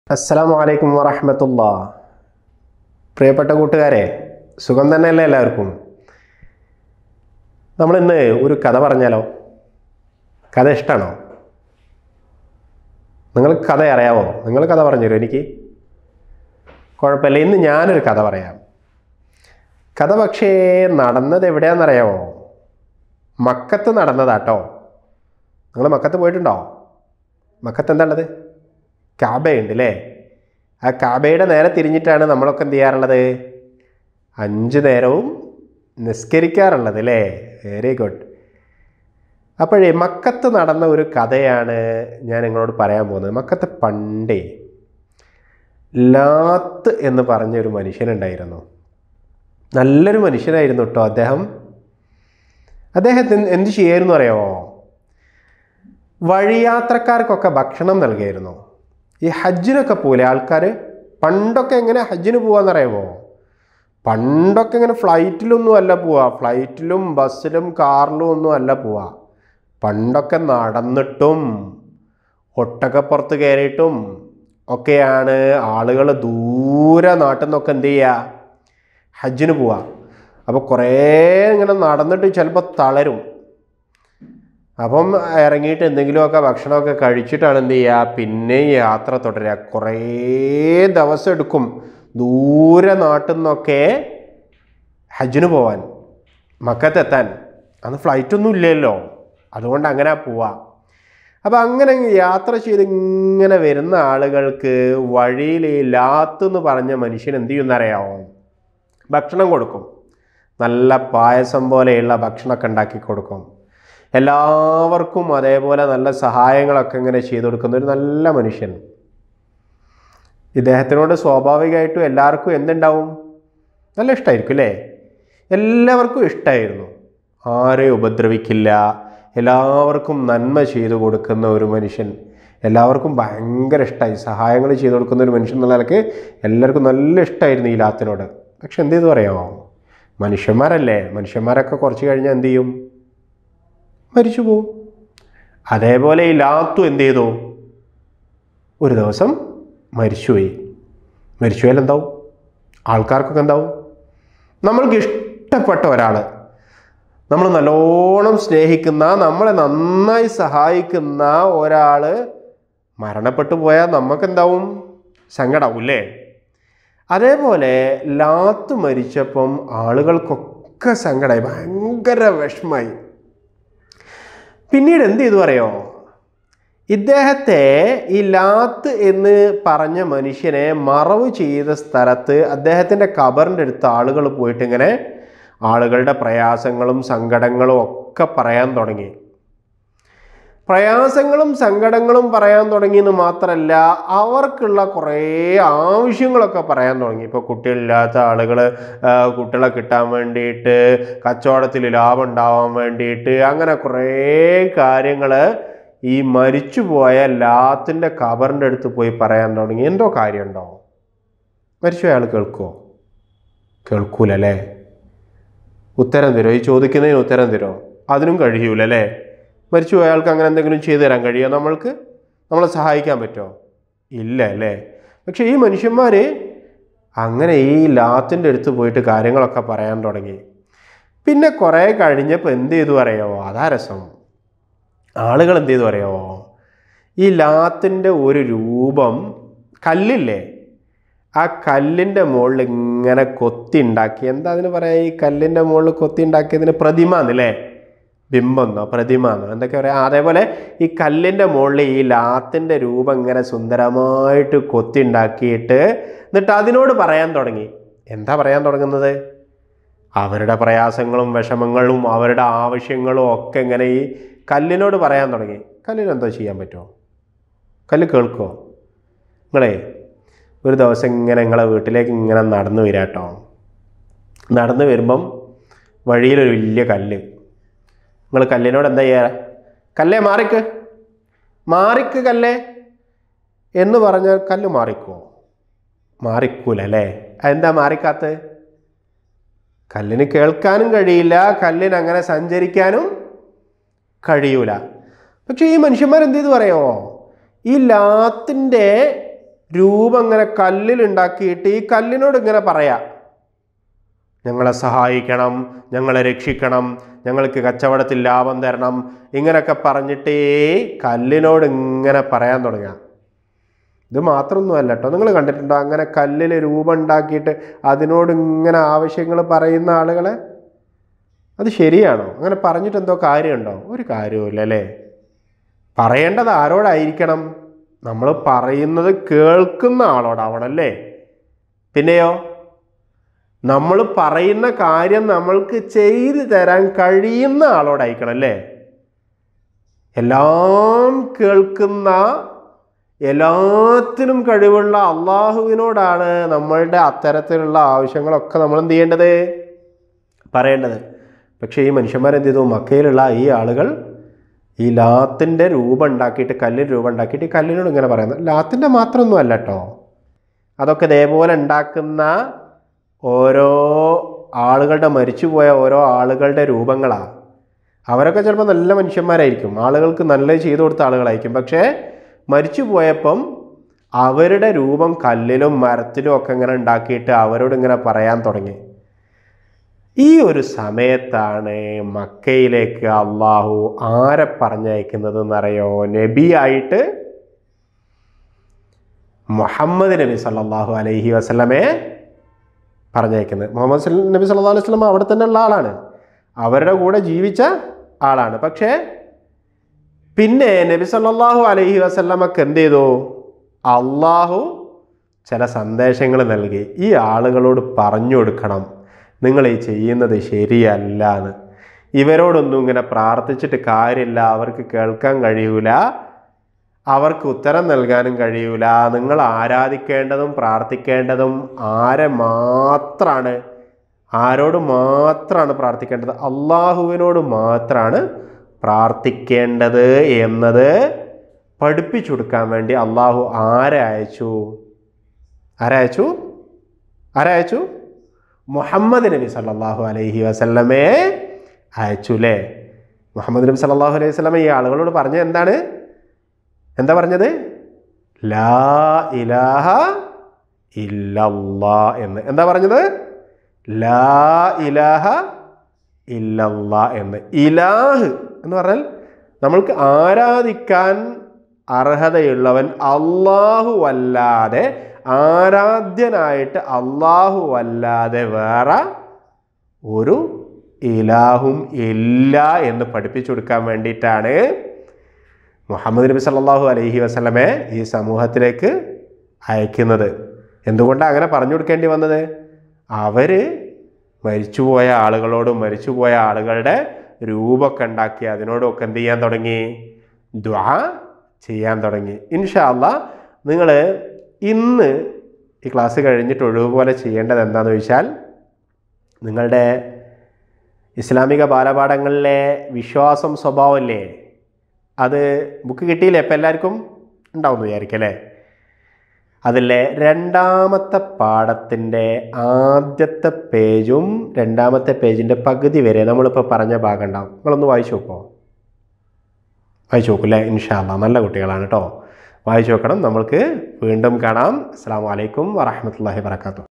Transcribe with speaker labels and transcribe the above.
Speaker 1: അസ്സലാമു അലൈക്കും വറഹമത്തുള്ള പ്രിയപ്പെട്ട കൂട്ടുകാരെ സുഖം തന്നെയല്ലേ എല്ലാവർക്കും നമ്മളിന്ന് ഒരു കഥ പറഞ്ഞാലോ കഥ ഇഷ്ടമാണോ നിങ്ങൾക്ക് കഥ അറിയാവോ നിങ്ങൾ കഥ പറഞ്ഞു തരുമോ എനിക്ക് കുഴപ്പമില്ല ഇന്ന് ഞാനൊരു കഥ പറയാം കഥ പക്ഷേ നടന്നത് എവിടെയാണെന്നറിയാമോ മക്കത്ത് നടന്നതാട്ടോ നിങ്ങൾ മക്കത്ത് പോയിട്ടുണ്ടോ മക്കത്ത് എന്താണുള്ളത് കാബയുണ്ട് അല്ലേ ആ കാബയുടെ നേരെ തിരിഞ്ഞിട്ടാണ് നമ്മളൊക്കെ എന്ത് ചെയ്യാറുള്ളത് അഞ്ച് നേരവും നിസ്കരിക്കാറുള്ളത് അല്ലേ വെരി ഗുഡ് അപ്പോഴേ മക്കത്ത് നടന്ന ഒരു കഥയാണ് ഞാൻ നിങ്ങളോട് പറയാൻ പോകുന്നത് മക്കത്ത് പണ്ടേ ലാത്ത് എന്ന് പറഞ്ഞൊരു മനുഷ്യനുണ്ടായിരുന്നു നല്ലൊരു മനുഷ്യനായിരുന്നു കേട്ടോ അദ്ദേഹം അദ്ദേഹത്തിന് എന്ത് ചെയ്യായിരുന്നു അറിയാമോ വഴിയാത്രക്കാർക്കൊക്കെ ഭക്ഷണം നൽകിയിരുന്നു ഈ ഹജ്ജിനൊക്കെ പോലെ ആൾക്കാർ പണ്ടൊക്കെ എങ്ങനെ ഹജ്ജിന് പോവാന്നറിയാമോ പണ്ടൊക്കെ ഇങ്ങനെ ഫ്ലൈറ്റിലൊന്നും അല്ല പോവുക ഫ്ലൈറ്റിലും ബസ്സിലും കാറിലും ഒന്നും അല്ല പോവുക പണ്ടൊക്കെ നടന്നിട്ടും ഒട്ടകപ്പുറത്ത് കയറിയിട്ടും ഒക്കെയാണ് ആളുകൾ ദൂരെ നാട്ടിൽ നിന്നൊക്കെ എന്ത് ചെയ്യുക ഹജ്ജിന് പോവുക അപ്പോൾ കുറേ ഇങ്ങനെ നടന്നിട്ട് ചിലപ്പോൾ തളരും അപ്പം ഇറങ്ങിയിട്ട് എന്തെങ്കിലുമൊക്കെ ഭക്ഷണമൊക്കെ കഴിച്ചിട്ടാണ് എന്ത് ചെയ്യുക പിന്നെ യാത്ര തുടരുക കുറേ ദിവസം എടുക്കും ദൂരെ നാട്ടിൽ നിന്നൊക്കെ ഹജ്ജിന് പോവാൻ മക്കത്തെത്താൻ അന്ന് ഫ്ലൈറ്റൊന്നും ഇല്ലല്ലോ അതുകൊണ്ട് അങ്ങനെ പോവാ അപ്പം അങ്ങനെ യാത്ര ചെയ്ത് ഇങ്ങനെ വരുന്ന ആളുകൾക്ക് വഴിയിൽ ഈ ലാത്ത് എന്ന് പറഞ്ഞ മനുഷ്യൻ എന്ത് ചെയ്യുന്നറിയാമോ ഭക്ഷണം കൊടുക്കും നല്ല പായസം പോലെയുള്ള ഭക്ഷണമൊക്കെ ഉണ്ടാക്കി കൊടുക്കും എല്ലാവർക്കും അതേപോലെ നല്ല സഹായങ്ങളൊക്കെ ഇങ്ങനെ ചെയ്തു കൊടുക്കുന്ന ഒരു നല്ല മനുഷ്യൻ ഇദ്ദേഹത്തിനോട് സ്വാഭാവികമായിട്ടും എല്ലാവർക്കും എന്തുണ്ടാവും നല്ല ഇഷ്ടമായിരിക്കും അല്ലേ എല്ലാവർക്കും ഇഷ്ടമായിരുന്നു ആരെയും ഉപദ്രവിക്കില്ല എല്ലാവർക്കും നന്മ ചെയ്തു കൊടുക്കുന്ന ഒരു മനുഷ്യൻ എല്ലാവർക്കും ഭയങ്കര ഇഷ്ടമായി സഹായങ്ങൾ ചെയ്തു കൊടുക്കുന്ന ഒരു മനുഷ്യൻ എന്നുള്ള നിലക്ക് എല്ലാവർക്കും നല്ല ഇഷ്ടമായിരുന്നു ഈ ലാത്തിനോട് പക്ഷെ എന്ത് ചെയ്തു പറയാമോ മനുഷ്യന്മാരല്ലേ മനുഷ്യന്മാരൊക്കെ കുറച്ച് കഴിഞ്ഞാൽ എന്ത് ചെയ്യും മരിച്ചു പോവും അതേപോലെ ഈ ലാത്തു എന്ത് ചെയ്തു ഒരു ദിവസം മരിച്ചുപോയി മരിച്ചുപോയാൽ എന്താവും ആൾക്കാർക്കൊക്കെ എന്താവും നമ്മൾക്ക് ഇഷ്ടപ്പെട്ട ഒരാൾ നമ്മൾ നല്ലോണം സ്നേഹിക്കുന്ന നമ്മളെ നന്നായി സഹായിക്കുന്ന ഒരാൾ മരണപ്പെട്ടു പോയാൽ നമുക്കെന്താവും സങ്കടാവും അല്ലേ അതേപോലെ ലാത്ത് മരിച്ചപ്പം ആളുകൾക്കൊക്കെ സങ്കടമായി ഭയങ്കര വിഷമായി പിന്നീട് എന്ത് ചെയ്തു പറയോ ഇദ്ദേഹത്തെ ഈ ലാത്ത് എന്ന് പറഞ്ഞ മനുഷ്യനെ മറവ് ചെയ്ത സ്ഥലത്ത് അദ്ദേഹത്തിൻ്റെ കബറിൻ്റെ അടുത്ത് ആളുകൾ പോയിട്ട് ഇങ്ങനെ ആളുകളുടെ പ്രയാസങ്ങളും സങ്കടങ്ങളും ഒക്കെ പറയാൻ തുടങ്ങി പ്രയാസങ്ങളും സങ്കടങ്ങളും പറയാൻ തുടങ്ങിയെന്ന് മാത്രമല്ല അവർക്കുള്ള കുറേ ആവശ്യങ്ങളൊക്കെ പറയാൻ തുടങ്ങി ഇപ്പോൾ കുട്ടികളില്ലാത്ത ആളുകൾ കുട്ടികളെ കിട്ടാൻ വേണ്ടിയിട്ട് കച്ചവടത്തിൽ ലാഭം ഉണ്ടാവാൻ വേണ്ടിയിട്ട് അങ്ങനെ കുറേ കാര്യങ്ങൾ ഈ മരിച്ചുപോയ ലാത്തിൻ്റെ കബറിൻ്റെ അടുത്ത് പോയി പറയാൻ തുടങ്ങി എന്തോ കാര്യമുണ്ടോ മരിച്ചു അയാൾ കേൾക്കുമോ കേൾക്കൂലല്ലേ ഉത്തരം തരുമോ ഈ ചോദിക്കുന്നതിന് ഉത്തരം തരുമോ അതിനും കഴിയൂലല്ലേ മരിച്ചു അയാൾക്ക് അങ്ങനെ എന്തെങ്കിലും ചെയ്തു തരാൻ കഴിയുമോ നമ്മൾക്ക് നമ്മളെ സഹായിക്കാൻ പറ്റുമോ ഇല്ല അല്ലേ പക്ഷെ ഈ മനുഷ്യന്മാർ അങ്ങനെ ഈ ലാത്തിൻ്റെ അടുത്ത് പോയിട്ട് കാര്യങ്ങളൊക്കെ പറയാൻ തുടങ്ങി പിന്നെ കുറേ കഴിഞ്ഞപ്പോൾ എന്ത് ചെയ്തു പറയാമോ അതാ രസം ആളുകൾ എന്ത് ചെയ്തു പറയാമോ ഈ ലാത്തിൻ്റെ ഒരു രൂപം കല്ലില്ലേ ആ കല്ലിൻ്റെ മുകളിൽ ഇങ്ങനെ കൊത്തി ഉണ്ടാക്കി എന്താ അതിന് പറയാ ഈ കല്ലിൻ്റെ മുകളിൽ കൊത്തി ഉണ്ടാക്കിയതിന് പ്രതിമ എന്നല്ലേ ബിംബെന്നോ പ്രതിമ എന്നോ എന്തൊക്കെ പറയാം അതേപോലെ ഈ കല്ലിൻ്റെ മുകളിൽ ഈ ലാത്തിൻ്റെ രൂപം ഇങ്ങനെ സുന്ദരമായിട്ട് കൊത്തി ഉണ്ടാക്കിയിട്ട് എന്നിട്ട് അതിനോട് പറയാൻ തുടങ്ങി എന്താ പറയാൻ തുടങ്ങുന്നത് അവരുടെ പ്രയാസങ്ങളും വിഷമങ്ങളും അവരുടെ ആവശ്യങ്ങളും ഒക്കെ ഇങ്ങനെ ഈ കല്ലിനോട് പറയാൻ തുടങ്ങി കല്ലിന് എന്തോ ചെയ്യാൻ പറ്റുമോ കല്ല് കേൾക്കുമോ നിങ്ങളേ ഒരു ദിവസം ഇങ്ങനെ നിങ്ങളെ വീട്ടിലേക്ക് ഇങ്ങനെ നടന്നു വരാട്ടോ നടന്നു വരുമ്പം വഴിയിലൊരു വലിയ കല്ല് നിങ്ങൾ കല്ലിനോട് എന്താ ചെയ്യുക കല്ലേ മാറിക്ക് മാറിക്ക് കല്ലേ എന്ന് പറഞ്ഞാൽ കല്ല് മാറിക്കുമോ മാറിക്കൂല അല്ലേ അതെന്താ മാറിക്കാത്തത് കല്ലിന് കേൾക്കാനും കഴിയില്ല കല്ലിന് അങ്ങനെ സഞ്ചരിക്കാനും കഴിയൂല പക്ഷേ ഈ മനുഷ്യന്മാർ എന്ത് ചെയ്ത് പറയുമോ ഈ ലാത്തിൻ്റെ രൂപം ഇങ്ങനെ കല്ലിലുണ്ടാക്കിയിട്ട് ഈ കല്ലിനോട് ഇങ്ങനെ പറയാം ഞങ്ങളെ സഹായിക്കണം ഞങ്ങളെ രക്ഷിക്കണം ഞങ്ങൾക്ക് കച്ചവടത്തിൽ ലാഭം തരണം ഇങ്ങനെയൊക്കെ പറഞ്ഞിട്ടേ കല്ലിനോട് ഇങ്ങനെ പറയാൻ തുടങ്ങുക ഇത് മാത്രമൊന്നുമല്ല കേട്ടോ നിങ്ങൾ കണ്ടിട്ടുണ്ടോ അങ്ങനെ കല്ലിൽ രൂപം ഉണ്ടാക്കിയിട്ട് അതിനോട് ഇങ്ങനെ ആവശ്യങ്ങൾ പറയുന്ന ആളുകളെ അത് ശരിയാണോ അങ്ങനെ പറഞ്ഞിട്ട് എന്തോ കാര്യമുണ്ടോ ഒരു കാര്യവുമില്ല അല്ലേ പറയേണ്ടത് ആരോടായിരിക്കണം നമ്മൾ പറയുന്നത് കേൾക്കുന്ന ആളോടാവണല്ലേ പിന്നെയോ നമ്മൾ പറയുന്ന കാര്യം നമ്മൾക്ക് ചെയ്തു തരാൻ കഴിയുന്ന ആളോടായിരിക്കണം അല്ലേ എല്ലാം കേൾക്കുന്ന എല്ലാത്തിനും കഴിവുള്ള അള്ളാഹുവിനോടാണ് നമ്മളുടെ അത്തരത്തിലുള്ള ആവശ്യങ്ങളൊക്കെ നമ്മൾ എന്ത് ചെയ്യേണ്ടത് പറയേണ്ടത് പക്ഷേ ഈ മനുഷ്യന്മാരെന്ത് ചെയ്തു മക്കയിലുള്ള ഈ ആളുകൾ ഈ ലാത്തിൻ്റെ രൂപം ഉണ്ടാക്കിയിട്ട് കല്ലിൽ രൂപം ഉണ്ടാക്കിയിട്ട് ഈ കല്ലിനോട് ഇങ്ങനെ പറയുന്നത് ലാത്തിൻ്റെ മാത്രമൊന്നും അല്ല കേട്ടോ അതൊക്കെ ഇതേപോലെ ഉണ്ടാക്കുന്ന ഓരോ ആളുകളുടെ മരിച്ചുപോയ ഓരോ ആളുകളുടെ രൂപങ്ങളാണ് അവരൊക്കെ ചിലപ്പോൾ നല്ല മനുഷ്യന്മാരായിരിക്കും ആളുകൾക്ക് നല്ലത് ചെയ്തു കൊടുത്ത ആളുകളായിരിക്കും പക്ഷേ മരിച്ചു പോയപ്പം അവരുടെ രൂപം കല്ലിലും മരത്തിലും ഒക്കെ ഇങ്ങനെ ഉണ്ടാക്കിയിട്ട് അവരോട് ഇങ്ങനെ പറയാൻ തുടങ്ങി ഈ ഒരു സമയത്താണ് മക്കയിലേക്ക് അള്ളാഹു ആരെ പറഞ്ഞയക്കുന്നത് എന്നറിയോ നബിയായിട്ട് മുഹമ്മദ് നബി സല്ലല്ലാഹു അലൈഹി വസല്ലമയെ പറഞ്ഞയക്കുന്നത് മുഹമ്മദ് സല്ല- നബി സല്ലല്ലാഹു അലൈഹി വസല്ലം അവിടെ തന്നെ ഉള്ള ആളാണ് അവരുടെ കൂടെ ജീവിച്ച ആളാണ് പക്ഷേ പിന്നെ നബി സല്ലല്ലാഹു അലൈഹി വസല്ലമക്ക് എന്ത് ചെയ്തു അള്ളാഹു ചില സന്ദേശങ്ങൾ നൽകി ഈ ആളുകളോട് പറഞ്ഞു കൊടുക്കണം നിങ്ങൾ ഈ ചെയ്യുന്നത് ശരിയല്ല എന്ന് ഇവരോടൊന്നും ഇങ്ങനെ പ്രാർത്ഥിച്ചിട്ട് കാര്യമില്ല അവർക്ക് കേൾക്കാൻ കഴിയൂല അവർക്ക് ഉത്തരം നൽകാനും കഴിയൂല നിങ്ങൾ ആരാധിക്കേണ്ടതും പ്രാർത്ഥിക്കേണ്ടതും ആരെ മാത്രമാണ് ആരോട് മാത്രമാണ് പ്രാർത്ഥിക്കേണ്ടത് അള്ളാഹുവിനോട് മാത്രമാണ് പ്രാർത്ഥിക്കേണ്ടത് എന്നത് പഠിപ്പിച്ചു കൊടുക്കാൻ വേണ്ടി അള്ളാഹു ആരെ അയച്ചു ആരയച്ചു ആരയച്ചു മുഹമ്മദ് നബി സല്ലല്ലാഹു അലൈഹി വസല്ലമേ അയച്ചു അല്ലേ മുഹമ്മദ് നബി സല്ലല്ലാഹു അലൈഹി വസല്ലമ ഈ ആളുകളോട് പറഞ്ഞത് എന്താണ് എന്താ പറഞ്ഞത് ലാ ഇലാഹ ഇല്ലല്ലാ എന്ന് എന്താ പറഞ്ഞത് ലാ ഇലാഹ ഇല്ലല്ലാ എന്ന് ഇലാഹ് എന്ന് പറഞ്ഞാൽ നമ്മൾക്ക് ആരാധിക്കാൻ അർഹതയുള്ളവൻ അള്ളാഹു അല്ലാതെ ആരാധ്യനായിട്ട് അള്ളാഹു അല്ലാതെ വേറെ ഒരു ഇലാഹും ഇല്ല എന്ന് പഠിപ്പിച്ചു കൊടുക്കാൻ വേണ്ടിയിട്ടാണ് മുഹമ്മദ് നബി സല്ലല്ലാഹു അലൈഹി വസല്ലമെ ഈ സമൂഹത്തിലേക്ക് അയക്കുന്നത് എന്തുകൊണ്ടാണ് അങ്ങനെ പറഞ്ഞു കൊടുക്കേണ്ടി വന്നത് അവർ മരിച്ചുപോയ ആളുകളോടും മരിച്ചുപോയ ആളുകളുടെ രൂപമൊക്കെ ഉണ്ടാക്കി അതിനോടൊക്കെ എന്ത് ചെയ്യാൻ തുടങ്ങി ദ്വാ ചെയ്യാൻ തുടങ്ങി ഇൻഷാ അല്ലാ നിങ്ങൾ ഇന്ന് ഈ ക്ലാസ് കഴിഞ്ഞിട്ട് ഒഴിവ് പോലെ ചെയ്യേണ്ടത് എന്താണെന്ന് ചോദിച്ചാൽ നിങ്ങളുടെ ഇസ്ലാമിക ബാലപാഠങ്ങളിലെ വിശ്വാസം സ്വഭാവമല്ലേ അത് ബുക്ക് കിട്ടിയില്ലേ ഇപ്പം എല്ലാവർക്കും ഉണ്ടാവും വിചാരിക്കും അല്ലേ അതിലെ രണ്ടാമത്തെ പാഠത്തിൻ്റെ ആദ്യത്തെ പേജും രണ്ടാമത്തെ പേജിൻ്റെ പകുതി വരെ നമ്മളിപ്പോൾ പറഞ്ഞ ഭാഗം ഉണ്ടാവും നിങ്ങളൊന്ന് വായിച്ചു നോക്കുമോ വായിച്ചു നോക്കൂ അല്ലേ ഇൻഷാല്ല നല്ല കുട്ടികളാണ് കേട്ടോ വായിച്ചു നോക്കണം നമ്മൾക്ക് വീണ്ടും കാണാം അസ്സാം വലൈക്കും വറഹമത്തല്ലാഹി വർക്കാത്തു